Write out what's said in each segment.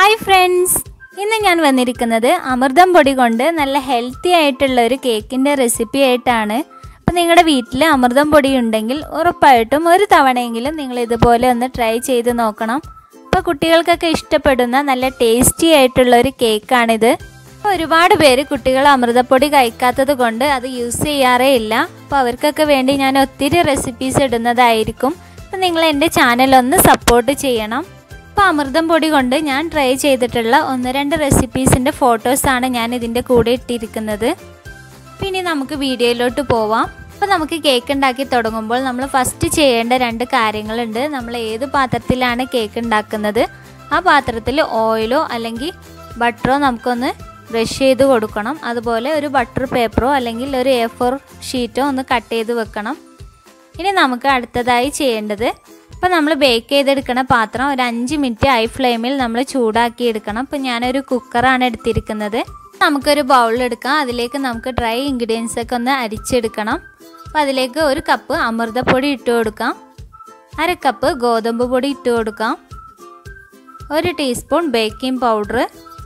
hi friends ഇന്ന് ഞാൻ വന്നിരിക്കുന്നത് അമൃതം പൊടി കൊണ്ട് നല്ല ഹെൽത്തി ആയിട്ടുള്ള ഒരു കേക്കിൻ്റെ റെസിപ്പി ആയിട്ടാണ് അപ്പോൾ നിങ്ങളുടെ വീട്ടിൽ അമൃതം പൊടി ഉണ്ടെങ്കിൽ ഉറപ്പായിട്ടും ഒരു തവണയെങ്കിലും നിങ്ങൾ ഇതുപോലെ ഒന്ന് ട്രൈ ചെയ്ത് നോക്കണം അപ്പോൾ കുട്ടികൾക്കൊക്കെ ഇഷ്ടപ്പെടുന്ന നല്ല ടേസ്റ്റി ആയിട്ടുള്ള ഒരു കേക്കാണിത് അപ്പോൾ ഒരുപാട് പേര് കുട്ടികൾ അമൃതപ്പൊടി കഴിക്കാത്തത് കൊണ്ട് അത് യൂസ് ചെയ്യാറേ ഇല്ല അപ്പോൾ അവർക്കൊക്കെ വേണ്ടി ഞാൻ ഒത്തിരി റെസിപ്പീസ് ഇടുന്നതായിരിക്കും അപ്പോൾ നിങ്ങൾ എൻ്റെ ചാനൽ ഒന്ന് സപ്പോർട്ട് ചെയ്യണം അപ്പോൾ അമൃതം പൊടി കൊണ്ട് ഞാൻ ട്രൈ ചെയ്തിട്ടുള്ള ഒന്ന് രണ്ട് റെസിപ്പീസിൻ്റെ ഫോട്ടോസാണ് ഞാൻ ഇതിൻ്റെ കൂടെ ഇട്ടിരിക്കുന്നത് പിന്നെ നമുക്ക് വീഡിയോയിലോട്ട് പോവാം അപ്പോൾ നമുക്ക് കേക്ക് ഉണ്ടാക്കി തുടങ്ങുമ്പോൾ നമ്മൾ ഫസ്റ്റ് ചെയ്യേണ്ട രണ്ട് കാര്യങ്ങളുണ്ട് നമ്മൾ ഏത് പാത്രത്തിലാണ് കേക്ക് ഉണ്ടാക്കുന്നത് ആ പാത്രത്തിൽ ഓയിലോ അല്ലെങ്കിൽ ബട്ടറോ നമുക്കൊന്ന് ബ്രഷ് ചെയ്ത് കൊടുക്കണം അതുപോലെ ഒരു ബട്ടർ പേപ്പറോ അല്ലെങ്കിൽ ഒരു എ ഫോർ ഷീറ്റോ ഒന്ന് കട്ട് ചെയ്ത് വെക്കണം ഇനി നമുക്ക് അടുത്തതായി ചെയ്യേണ്ടത് അപ്പോൾ നമ്മൾ ബേക്ക് ചെയ്തെടുക്കുന്ന പാത്രം ഒരു അഞ്ച് മിനിറ്റ് ഹൈ ഫ്ലെയിമിൽ നമ്മൾ ചൂടാക്കി എടുക്കണം അപ്പോൾ ഞാനൊരു കുക്കറാണ് എടുത്തിരിക്കുന്നത് നമുക്കൊരു ബൗൾ എടുക്കാം അതിലേക്ക് നമുക്ക് ഡ്രൈ ഇൻഗ്രീഡിയൻസ് ഒക്കെ ഒന്ന് അരിച്ചെടുക്കണം അപ്പോൾ അതിലേക്ക് ഒരു കപ്പ് അമൃതപ്പൊടി ഇട്ട് കൊടുക്കാം അര കപ്പ് ഗോതമ്പ് പൊടി ഇട്ട് കൊടുക്കാം ഒരു ടീസ്പൂൺ ബേക്കിംഗ് പൗഡർ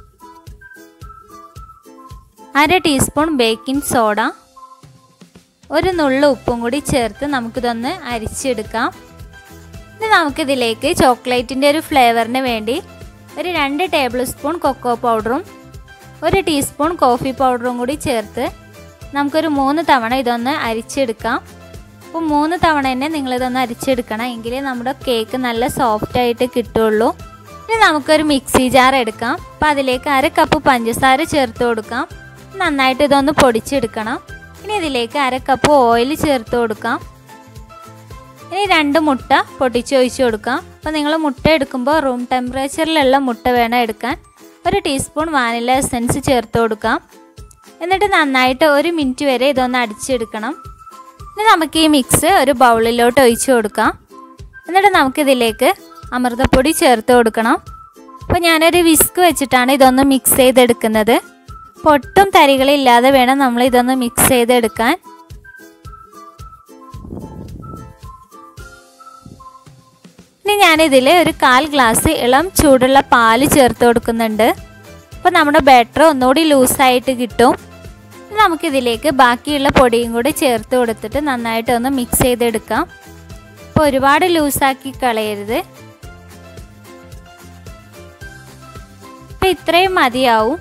അര ടീസ്പൂൺ ബേക്കിംഗ് സോഡ ഒരു നുള്ള ഉപ്പും കൂടി ചേർത്ത് നമുക്കിതൊന്ന് അരിച്ചെടുക്കാം ഇനി നമുക്കിതിലേക്ക് ചോക്ലേറ്റിൻ്റെ ഒരു ഫ്ലേവറിന് വേണ്ടി ഒരു രണ്ട് ടേബിൾ സ്പൂൺ കൊക്കോ പൗഡറും ഒരു ടീസ്പൂൺ കോഫി പൗഡറും കൂടി ചേർത്ത് നമുക്കൊരു മൂന്ന് തവണ ഇതൊന്ന് അരിച്ചെടുക്കാം അപ്പോൾ മൂന്ന് തവണ തന്നെ നിങ്ങളിതൊന്ന് അരിച്ചെടുക്കണം എങ്കിലേ നമ്മുടെ കേക്ക് നല്ല സോഫ്റ്റ് ആയിട്ട് കിട്ടുള്ളൂ ഇനി നമുക്കൊരു മിക്സി ജാർ എടുക്കാം അപ്പോൾ അതിലേക്ക് അര കപ്പ് പഞ്ചസാര ചേർത്ത് കൊടുക്കാം നന്നായിട്ട് ഇതൊന്ന് പൊടിച്ചെടുക്കണം ഇനി ഇതിലേക്ക് അര കപ്പ് ഓയിൽ ചേർത്ത് കൊടുക്കാം ഇനി രണ്ട് മുട്ട പൊട്ടിച്ചൊഴിച്ച് കൊടുക്കാം അപ്പോൾ നിങ്ങൾ മുട്ട എടുക്കുമ്പോൾ റൂം ടെമ്പറേച്ചറിലുള്ള മുട്ട വേണം എടുക്കാൻ ഒരു ടീസ്പൂൺ വാനില എസൻസ് ചേർത്ത് കൊടുക്കാം എന്നിട്ട് നന്നായിട്ട് ഒരു മിനിറ്റ് വരെ ഇതൊന്ന് അടിച്ചെടുക്കണം ഇനി നമുക്ക് ഈ മിക്സ് ഒരു ബൗളിലോട്ട് ഒഴിച്ച് കൊടുക്കാം എന്നിട്ട് നമുക്കിതിലേക്ക് അമൃതപ്പൊടി ചേർത്ത് കൊടുക്കണം അപ്പോൾ ഞാനൊരു വിസ്ക് വെച്ചിട്ടാണ് ഇതൊന്ന് മിക്സ് ചെയ്തെടുക്കുന്നത് പൊട്ടും തരികളില്ലാതെ വേണം നമ്മൾ ഇതൊന്ന് മിക്സ് ചെയ്തെടുക്കാൻ ഇനി ഞാനിതിൽ ഒരു കാൽ ഗ്ലാസ് ഇളം ചൂടുള്ള പാല് ചേർത്ത് കൊടുക്കുന്നുണ്ട് അപ്പോൾ നമ്മുടെ ബാറ്റർ ഒന്നുകൂടി ലൂസായിട്ട് കിട്ടും നമുക്കിതിലേക്ക് ബാക്കിയുള്ള പൊടിയും കൂടി ചേർത്ത് കൊടുത്തിട്ട് നന്നായിട്ട് ഒന്ന് മിക്സ് ചെയ്തെടുക്കാം അപ്പോൾ ഒരുപാട് ലൂസാക്കി കളയരുത് അപ്പോൾ ഇത്രയും മതിയാവും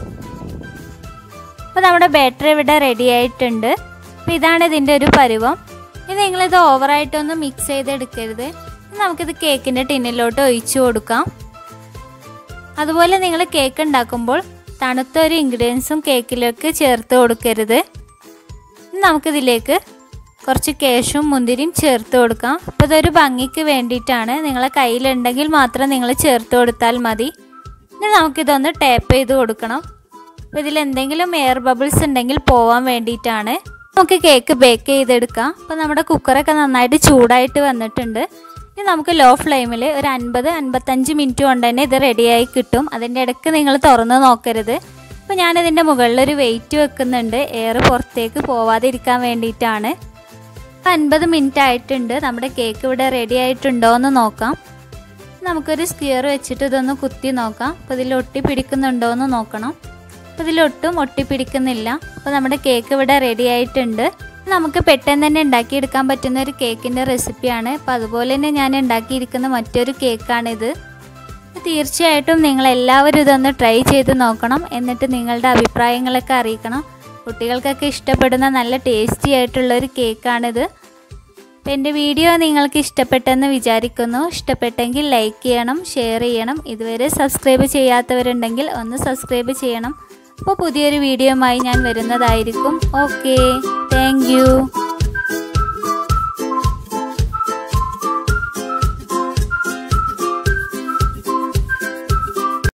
അപ്പോൾ നമ്മുടെ ബാറ്ററി ഇവിടെ റെഡി ആയിട്ടുണ്ട് അപ്പോൾ ഇതാണ് ഇതിൻ്റെ ഒരു പരുവം ഇനി നിങ്ങളിത് ഓവറായിട്ടൊന്നും മിക്സ് ചെയ്തെടുക്കരുത് നമുക്കിത് കേക്കിൻ്റെ ടിന്നിലോട്ട് ഒഴിച്ചു കൊടുക്കാം അതുപോലെ നിങ്ങൾ കേക്ക് ഉണ്ടാക്കുമ്പോൾ തണുത്ത ഒരു ഇൻഗ്രീഡിയൻസും കേക്കിലേക്ക് ചേർത്ത് കൊടുക്കരുത് നമുക്കിതിലേക്ക് കുറച്ച് കേശും മുന്തിരിയും ചേർത്ത് കൊടുക്കാം അപ്പോൾ ഇതൊരു ഭംഗിക്ക് വേണ്ടിയിട്ടാണ് നിങ്ങളെ കയ്യിലുണ്ടെങ്കിൽ മാത്രം നിങ്ങൾ ചേർത്ത് കൊടുത്താൽ മതി ഇനി നമുക്കിതൊന്ന് ടാപ്പ് ചെയ്ത് കൊടുക്കണം അപ്പോൾ ഇതിൽ എന്തെങ്കിലും എയർ ബബിൾസ് ഉണ്ടെങ്കിൽ പോവാൻ വേണ്ടിയിട്ടാണ് നമുക്ക് കേക്ക് ബേക്ക് ചെയ്തെടുക്കാം അപ്പോൾ നമ്മുടെ കുക്കറൊക്കെ നന്നായിട്ട് ചൂടായിട്ട് വന്നിട്ടുണ്ട് ഇനി നമുക്ക് ലോ ഫ്ലെയിമിൽ ഒരു അൻപത് അൻപത്തഞ്ച് മിനിറ്റ് കൊണ്ട് തന്നെ ഇത് റെഡിയായി കിട്ടും അതിൻ്റെ ഇടയ്ക്ക് നിങ്ങൾ തുറന്ന് നോക്കരുത് അപ്പോൾ ഞാനിതിൻ്റെ മുകളിൽ ഒരു വെയിറ്റ് വെക്കുന്നുണ്ട് എയർ പുറത്തേക്ക് പോവാതിരിക്കാൻ വേണ്ടിയിട്ടാണ് അപ്പോൾ അൻപത് മിനിറ്റ് ആയിട്ടുണ്ട് നമ്മുടെ കേക്ക് ഇവിടെ റെഡി ആയിട്ടുണ്ടോ എന്ന് നോക്കാം നമുക്കൊരു സ്കിയർ വെച്ചിട്ട് ഇതൊന്ന് കുത്തി നോക്കാം അപ്പോൾ ഇതിൽ ഒട്ടി പിടിക്കുന്നുണ്ടോ എന്ന് നോക്കണം അപ്പോൾ ഇതിലൊട്ടും ഒട്ടിപ്പിടിക്കുന്നില്ല അപ്പോൾ നമ്മുടെ കേക്ക് ഇവിടെ റെഡി ആയിട്ടുണ്ട് നമുക്ക് പെട്ടെന്ന് തന്നെ ഉണ്ടാക്കിയെടുക്കാൻ പറ്റുന്ന ഒരു കേക്കിൻ്റെ റെസിപ്പിയാണ് അപ്പോൾ അതുപോലെ തന്നെ ഞാൻ ഉണ്ടാക്കിയിരിക്കുന്ന മറ്റൊരു കേക്കാണിത് തീർച്ചയായിട്ടും നിങ്ങൾ എല്ലാവരും ഇതൊന്ന് ട്രൈ ചെയ്ത് നോക്കണം എന്നിട്ട് നിങ്ങളുടെ അഭിപ്രായങ്ങളൊക്കെ അറിയിക്കണം കുട്ടികൾക്കൊക്കെ ഇഷ്ടപ്പെടുന്ന നല്ല ടേസ്റ്റി ആയിട്ടുള്ള ഒരു കേക്കാണിത് അപ്പോൾ എൻ്റെ വീഡിയോ നിങ്ങൾക്ക് ഇഷ്ടപ്പെട്ടെന്ന് വിചാരിക്കുന്നു ഇഷ്ടപ്പെട്ടെങ്കിൽ ലൈക്ക് ചെയ്യണം ഷെയർ ചെയ്യണം ഇതുവരെ സബ്സ്ക്രൈബ് ചെയ്യാത്തവരുണ്ടെങ്കിൽ ഒന്ന് സബ്സ്ക്രൈബ് ചെയ്യണം അപ്പോൾ പുതിയൊരു വീഡിയോയുമായി ഞാൻ വരുന്നതായിരിക്കും ഓക്കെ താങ്ക്